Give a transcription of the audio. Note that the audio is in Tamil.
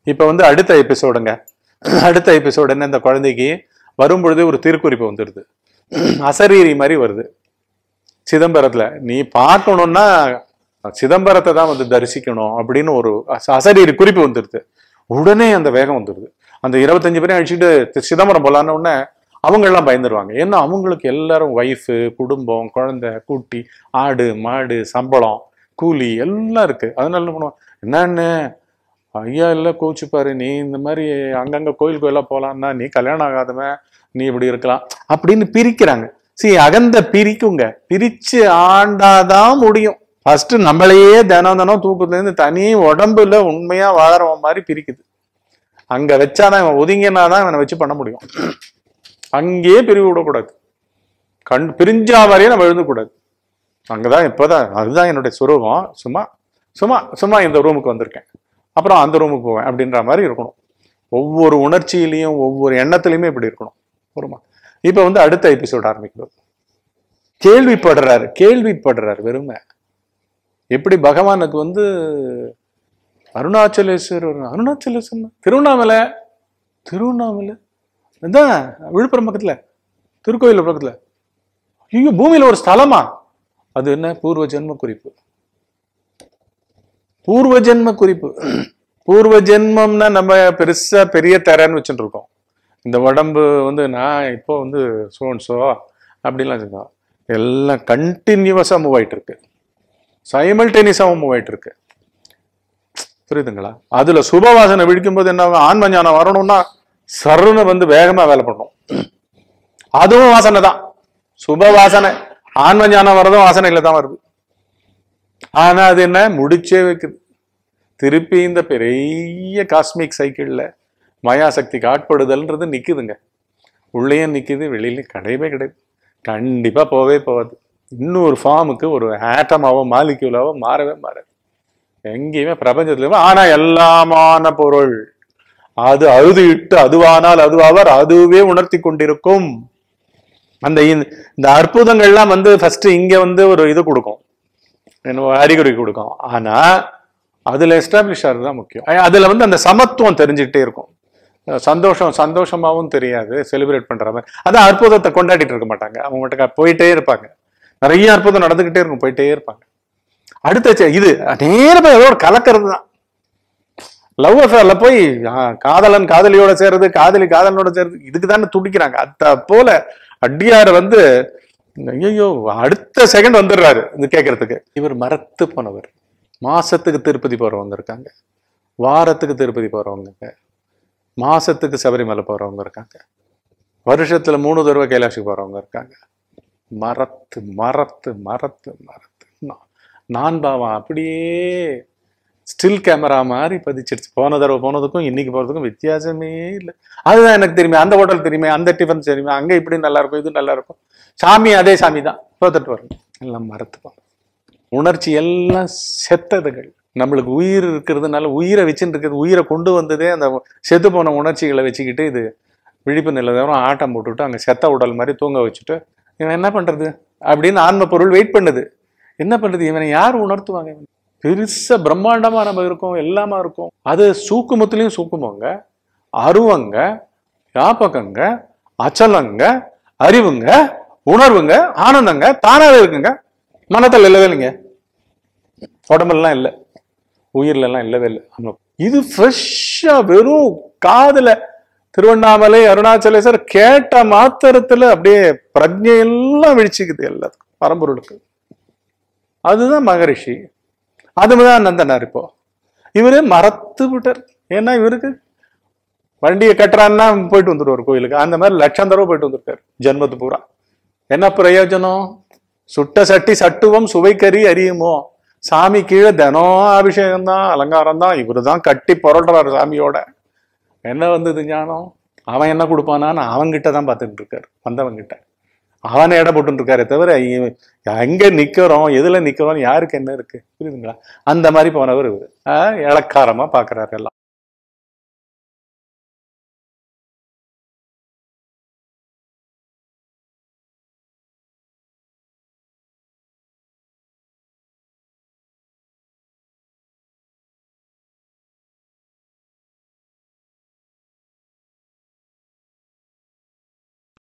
இப்ப வந்து அடுத்த எபிசோடுங்க அடுத்த எபிசோடு என்ன இந்த குழந்தைக்கு வரும்பொழுதே ஒரு திருக்குறிப்பு வந்துடுது அசரீரி மாதிரி வருது சிதம்பரத்துல நீ பார்க்கணும்னா சிதம்பரத்தை தான் வந்து தரிசிக்கணும் அப்படின்னு ஒரு அச- அசரீரி குறிப்பு வந்துடுது உடனே அந்த வேகம் வந்துடுது அந்த இருபத்தஞ்சு பேரையும் அழிச்சுட்டு தி- சிதம்பரம் போலான்னு உடனே அவங்க எல்லாம் பயந்துருவாங்க ஏன்னா அவங்களுக்கு எல்லாரும் ஒய்ஃபு குடும்பம் குழந்தை குட்டி ஆடு மாடு சம்பளம் கூலி எல்லாம் இருக்கு அதனால என்ன பண்ணுவோம் என்னன்னு ஐயா இல்ல கோச்சுப்பாரு நீ இந்த மாதிரி அங்கங்க கோயில் கோயிலா போலான்னா நீ கல்யாணம் ஆகாதவன் நீ இப்படி இருக்கலாம் அப்படின்னு பிரிக்கிறாங்க சரி அகந்த பிரிக்குங்க பிரிச்சு ஆண்டாதான் முடியும் ஃபர்ஸ்ட் நம்மளையே தினம் தினம் தூக்கத்துல இருந்து தனி உடம்புல உண்மையா வாழறவன் மாதிரி பிரிக்குது அங்க வச்சாதான் இவன் ஒதுங்கினாதான் இவனை வச்சு பண்ண முடியும் அங்கேயே பிரிவு விடக்கூடாது கண் பிரிஞ்சா வரையும் நம்ம எழுதக்கூடாது அங்கதான் இப்பதான் அதுதான் என்னுடைய சுரூபம் சும்மா சும்மா சும்மா இந்த ரூமுக்கு வந்திருக்கேன் அப்புறம் அந்த ரூமுக்கு போவேன் அப்படின்ற மாதிரி இருக்கணும் ஒவ்வொரு உணர்ச்சியிலையும் ஒவ்வொரு எண்ணத்துலையுமே இப்படி இருக்கணும் ஒருமா இப்ப வந்து அடுத்த எபிசோட் ஆரம்பிக்கிறது கேள்விப்படுறாரு கேள்விப்படுறாரு வெறுமை எப்படி பகவானுக்கு வந்து அருணாச்சலேஸ்வரர் அருணாச்சலேஸ்வரர் திருவண்ணாமலை திருவண்ணாமலை இதான் விழுப்புரம் பக்கத்துல திருக்கோயில் பக்கத்துல ஐயோ பூமியில ஒரு ஸ்தலமா அது என்ன பூர்வ ஜென்ம குறிப்பு பூர்வ ஜென்ம குறிப்பு பூர்வ ஜென்மம்னா நம்ம பெருசா பெரிய தரன்னு வச்சுட்டு இருக்கோம் இந்த உடம்பு வந்து நான் இப்போ வந்து சோன் சோ அப்படிலாம் சொல்லுவோம் எல்லாம் கண்டினியூவஸா மூவ் ஆயிட்டு இருக்கு சைமல்டேனியஸாவும் மூவ் ஆயிட்டு இருக்கு புரியுதுங்களா அதுல சுபவாசனை விழிக்கும் போது என்ன ஆகும் ஆன்ம ஞானம் வரணும்னா சருன்னு வந்து வேகமா வேலை பண்ணும் அதுவும் வாசனை தான் சுப வாசனை ஆன்ம ஞானம் வரதும் வாசனையில தான் வருது ஆனா அது என்ன முடிச்சே வைக்குது திருப்பி இந்த பெரிய காஸ்மிக் சைக்கிள்ல மாயாசக்திக்கு ஆட்படுதல்ன்றது நிக்குதுங்க உள்ளேயும் நிக்குது வெளியிலயும் கிடையவே கிடையாது கண்டிப்பா போவே போகாது இன்னொரு ஃபார்முக்கு ஒரு ஆட்டமாவோ மாலிக்யூலாவோ மாறவே மாறாது எங்கேயுமே பிரபஞ்சத்துல ஆனா எல்லாமான பொருள் அது அழுது இட்டு அதுவானால் அதுவாவர் அதுவே உணர்த்தி கொண்டிருக்கும் அந்த இந்த- இந்த அற்புதங்கள்லாம் வந்து ஃபர்ஸ்ட் இங்க வந்து ஒரு இது கொடுக்கும் என்ன அறிகுறி கொடுக்கும் ஆனா அதுல எஸ்டாப்ளிஷ் ஆகிறது தான் முக்கியம் அஹ் அதுல வந்து அந்த சமத்துவம் தெரிஞ்சுக்கிட்டே இருக்கும் அஹ் சந்தோஷம் சந்தோஷமாவும் தெரியாது செலிப்ரேட் பண்ற மாதிரி அதான் அற்புதத்தை கொண்டாடிட்டு இருக்க மாட்டாங்க அவங்க மட்டும் போயிட்டே இருப்பாங்க நிறைய அற்புதம் நடந்துகிட்டே இருக்கும் போயிட்டே இருப்பாங்க அடுத்த செ- இது நேரமா ஏதோ ஒரு கலக்கிறது தான் லவ் அஃபேர்ல போய் ஆ, காதலன் காதலியோட சேர்றது காதலி காதலனோட சேர்றது இதுக்கு தானே துடிக்கிறாங்க அத போல அடியார் வந்து ஐயோ அடுத்த செகண்ட் வந்துடுறாரு இது கேட்கறதுக்கு இவர் மரத்து போனவர் மாசத்துக்கு திருப்பதி போறவங்க இருக்காங்க வாரத்துக்கு திருப்பதி போறவங்க மாசத்துக்கு சபரிமலை போறவங்க இருக்காங்க வருஷத்துல மூணு தடவை கைலாஷுக்கு போறவங்க இருக்காங்க மரத்து மரத்து மரத்து மரத்து நான் நான் பாவம் அப்படியே ஸ்டில் கேமரா மாதிரி பதிச்சிடுச்சு போன தடவை போனதுக்கும் இன்னைக்கு போறதுக்கும் வித்தியாசமே இல்லை அதுதான் எனக்கு தெரியுமே அந்த ஹோட்டல் தெரியுமே அந்த டிஃபன் தெரியுமே அங்க இப்படி நல்லா இருக்கும் இது நல்லா இருக்கும் சாமி அதே சாமி தான் தோத்துட்டு வரும் எல்லாம் மறத்துப்போம் உணர்ச்சி எல்லாம் செத்ததுகள் நம்மளுக்கு உயிர் இருக்கிறதுனால உயிரை வச்சுட்டு இருக்கிறது உயிரை கொண்டு வந்ததே அந்த செத்து போன உணர்ச்சிகளை வச்சுக்கிட்டு இது விழிப்பு நிலவரம் ஆட்டம் போட்டுவிட்டு அங்க செத்த உடல் மாதிரி தூங்க வச்சுட்டு இவன் என்ன பண்றது அப்படின்னு ஆன்ம பொருள் வெயிட் பண்ணுது என்ன பண்றது இவனை யார் உணர்த்துவாங்க இவனை? பெருசா பிரம்மாண்டமா நம்ம இருக்கோம் எல்லாமா இருக்கும் அது சூக்குமத்திலையும் சூக்குமங்க அருவங்க யாபகங்க அச்சலங்க அறிவுங்க உணர்வுங்க ஆனந்தங்க தானாவே இருக்குங்க மனத்தில் இல்லவே இல்லைங்க உடம்பெல்லாம் இல்லை உயிர்ல எல்லாம் இல்லவே இல்லை ஆமா. இது ஃப்ரெஷ்ஷா வெறும் காதுல திருவண்ணாமலை அருணாச்சலேஸ்வர் கேட்ட மாத்திரத்துல அப்படியே பிரஜை எல்லாம் விழிச்சுக்குது எல்லாத்துக்கும் பரம்பொருளுக்கு அதுதான் மகரிஷி அதுதான் நந்தனார் இப்போ இவரு மறத்து விட்டார் ஏன்னா இவருக்கு வண்டியை கட்டுறான்னா போயிட்டு வந்துருவார் கோயிலுக்கு அந்த மாதிரி லட்சம் தடவை போயிட்டு வந்திருக்காரு ஜென்மத்து பூரா என்ன பிரயோஜனம் சுட்ட சட்டி சட்டுவம் சுவைக்கறி அறியுமோ சாமி கீழே தினம் அபிஷேகம் தான் அலங்காரம் தான் இவரு தான் கட்டி புரள்றாரு சாமியோட என்ன வந்தது ஞானம் அவன் என்ன கொடுப்பானான்னு அவன்கிட்ட தான் பார்த்துட்டு இருக்காரு வந்தவன்கிட்ட அவனை எடை போட்டு இருக்காரே தவிர இவன் எங்க நிக்கிறோம் எதுல நிக்கிறோம் யாருக்கு என்ன இருக்கு புரியுதுங்களா அந்த மாதிரி போனவர் இவரு ஆஹ் இளக்காரமா பாக்குறாரு எல்லாம்